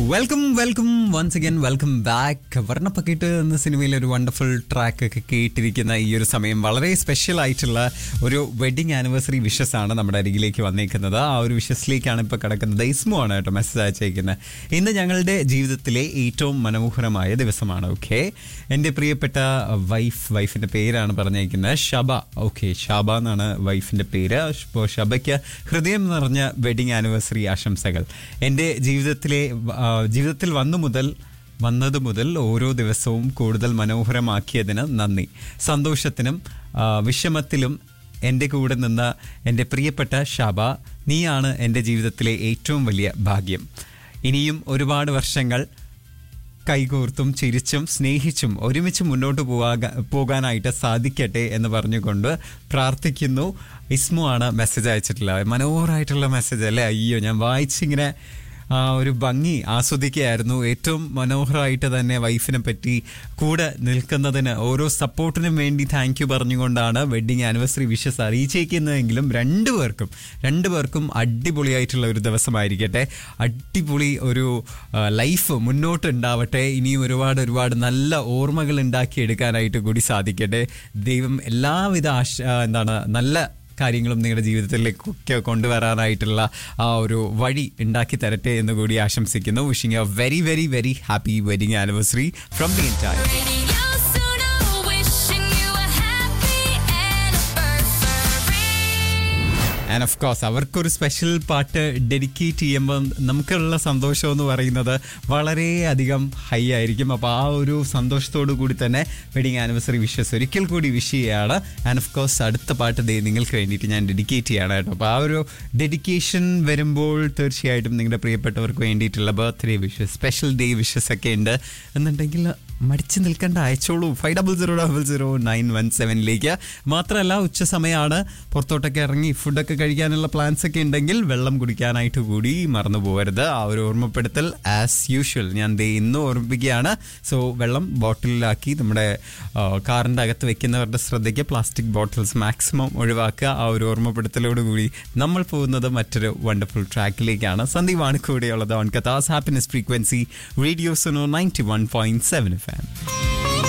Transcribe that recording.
Welcome welcome once again welcome back Varnappakittu എന്ന സിനിമയിലെ ഒരു വണ്ടർഫുൾ ട്രാക്ക് ഒക്കെ കേട്ടിരിക്കുന്ന ഈ ഒരു സമയം വളരെ സ്പെഷ്യൽ ആയിട്ടുള്ള ഒരു വെഡിങ് ആനിവേഴ്സറി വിഷസ് ആണ് നമ്മുടെ അരികിലേക്ക് വന്നേക്കുന്നത് ആ ഒരു വിഷസിലേക്കാണ് ഇപ്പോൾ കിടക്കുന്നത് ഇസ്മു ആണ് കേട്ടോ മെസ്സേജ് അയച്ചേക്കുന്നത് ഇന്ന് ഞങ്ങളുടെ ജീവിതത്തിലെ ഏറ്റവും മനോഹരമായ ദിവസമാണ് ഓക്കെ എൻ്റെ പ്രിയപ്പെട്ട വൈഫ് വൈഫിൻ്റെ പേരാണ് പറഞ്ഞേക്കുന്നത് ഷബ ഓക്കെ ഷബ എന്നാണ് വൈഫിൻ്റെ പേര് അപ്പോൾ ഷബയ്ക്ക് ഹൃദയം നിറഞ്ഞ വെഡിങ് ആനിവേഴ്സറി ആശംസകൾ എൻ്റെ ജീവിതത്തിലെ ആ, ജീവിതത്തിൽ വന്നു മുതൽ വന്നത് മുതൽ ഓരോ ദിവസവും കൂടുതൽ മനോഹരമാക്കിയതിന് നന്ദി സന്തോഷത്തിനും ആ, വിഷമത്തിലും എൻ്റെ കൂടെ നിന്ന എൻ്റെ പ്രിയപ്പെട്ട ഷാബ നീയാണ് എൻ്റെ ജീവിതത്തിലെ ഏറ്റവും വലിയ ഭാഗ്യം ഇനിയും ഒരുപാട് വർഷങ്ങൾ കൈകോർത്തും ചിരിച്ചും സ്നേഹിച്ചും ഒരുമിച്ച് മുന്നോട്ട് പോകാ പോകാനായിട്ട് സാധിക്കട്ടെ എന്ന് പറഞ്ഞുകൊണ്ട് പ്രാർത്ഥിക്കുന്നു ഇസ്മു ആണ് മെസ്സേജ് അയച്ചിട്ടുള്ളത് മനോഹരമായിട്ടുള്ള മെസ്സേജ് അല്ലേ അയ്യോ ഞാൻ വായിച്ചിങ്ങനെ ആ ഒരു ഭംഗി ആസ്വദിക്കുകയായിരുന്നു ഏറ്റവും മനോഹരമായിട്ട് തന്നെ വൈഫിനെ പറ്റി കൂടെ നിൽക്കുന്നതിന് ഓരോ സപ്പോർട്ടിനും വേണ്ടി താങ്ക് യു പറഞ്ഞുകൊണ്ടാണ് വെഡിങ് ആനിവേഴ്സറി വിഷസ് അറിയിച്ചേക്കുന്നതെങ്കിലും രണ്ടു പേർക്കും രണ്ടു പേർക്കും അടിപൊളിയായിട്ടുള്ള ഒരു ദിവസമായിരിക്കട്ടെ അടിപൊളി ഒരു ആ, ലൈഫ് മുന്നോട്ട് ഉണ്ടാവട്ടെ ഇനിയും ഒരുപാട് ഒരുപാട് നല്ല ഓർമ്മകൾ ഉണ്ടാക്കിയെടുക്കാനായിട്ട് കൂടി സാധിക്കട്ടെ ദൈവം എല്ലാവിധ ആശ ആ, എന്താണ് നല്ല കാര്യങ്ങളും നിങ്ങളുടെ ജീവിതത്തിലേക്കൊക്കെ കൊണ്ടുവരാനായിട്ടുള്ള ആ ഒരു വഴി ഉണ്ടാക്കി തരട്ടെ എന്ന് കൂടി ആശംസിക്കുന്നു wishing a very very very happy wedding anniversary from the entire Radio Suno, wishing you a happy anniversary. And of course അവർക്കൊരു സ്പെഷ്യൽ പാട്ട് ഡെഡിക്കേറ്റ് ചെയ്യുമ്പോൾ നമുക്കുള്ള സന്തോഷം എന്ന് പറയുന്നത് വളരെയധികം ഹൈ ആയിരിക്കും അപ്പോൾ ആ ഒരു സന്തോഷത്തോടു കൂടി തന്നെ വെഡിങ് ആനിവേഴ്സറി വിഷസ് ഒരിക്കൽ കൂടി വിഷ് ചെയ്യുകയാണ് ആൻഡ് ഓഫ് കോഴ്സ് അടുത്ത പാട്ട് ദേ നിങ്ങൾക്ക് വേണ്ടിയിട്ട് ഞാൻ ഡെഡിക്കേറ്റ് ചെയ്യാണ് കേട്ടോ അപ്പോൾ ആ ഒരു ഡെഡിക്കേഷൻ വരുമ്പോൾ തീർച്ചയായിട്ടും നിങ്ങളുടെ പ്രിയപ്പെട്ടവർക്ക് വേണ്ടിയിട്ടുള്ള birthday wishes special day wishes ഒക്കെ ഉണ്ട് എന്നുണ്ടെങ്കിൽ മടിച്ചു നിൽക്കേണ്ട അയച്ചോളൂ five double zero double zero nine one സെവനിലേക്ക് മാത്രമല്ല ഉച്ച സമയമാണ് പുറത്തോട്ടൊക്കെ ഇറങ്ങി ഫുഡൊക്കെ കഴിക്കാനുള്ള പ്ലാൻസ് ഒക്കെ ഉണ്ടെങ്കിൽ വെള്ളം കുടിക്കാനായിട്ട് കൂടി മറന്നു പോകരുത് ആ ഒരു ഓർമ്മപ്പെടുത്തൽ ആസ് യൂഷ്വൽ ഞാൻ ദേ ഇന്ന് ഓർമ്മിപ്പിക്കുകയാണ് സോ വെള്ളം ബോട്ടിലാക്കി നമ്മുടെ ആ, കാറിൻ്റെ അകത്ത് വെക്കുന്നവരുടെ ശ്രദ്ധയ്ക്ക് പ്ലാസ്റ്റിക് ബോട്ടിൽസ് മാക്സിമം ഒഴിവാക്കുക ആ ഒരു ഓർമ്മപ്പെടുത്തലോട് കൂടി നമ്മൾ പോകുന്നത് മറ്റൊരു വണ്ടർഫുൾ ട്രാക്കിലേക്കാണ് സന്ദീപാണ് കൂടെയുള്ളത് on Qatar's happiness frequency radio Suno ninety one point seven F M